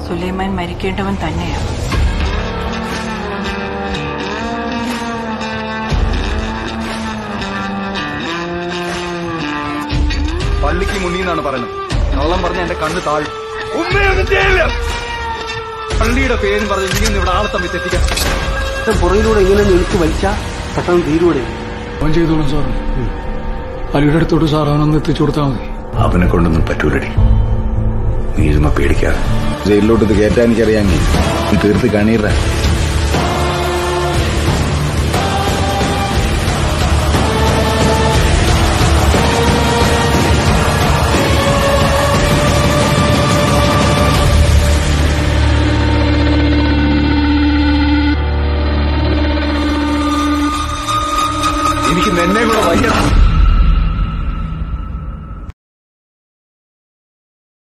സുലൈമാൻ മരിക്കേണ്ടവൻ തന്നെയാണ് പള്ളിക്ക് മുന്നിന്നാണ് പറയുന്നത് കള്ളം പറഞ്ഞ എന്റെ കണ്ണ് താഴും ഉമ്മയൊന്നും ചെയ്യില്ല പള്ളിയുടെ പേരും പറഞ്ഞ് ഇങ്ങനെ ഇവിടെ ആളെ തമ്മിൽ തെറ്റിക്കാൻ പുറകിലൂടെ ഇങ്ങനെ നിൽക്ക് വലിച്ചാ പെട്ടെന്ന് തീരൂടെ അവൻ ചെയ്തോളും സാർ അലിയുടെ അടുത്തോട്ട് സാർ അവനൊന്ന് എത്തിച്ചു കൊടുത്താൽ മതി അവനെ കൊണ്ടൊന്നും പറ്റൂലടി നീ ചുമ്മാ പേടിക്കാതെ ജയിലിലോട്ട് ഇത് കയറ്റാൻ എനിക്കറിയാമെങ്കിൽ നീ തീർത്ത് കണീറ എനിക്ക് നിന്നെ കൂടെ വയ്യ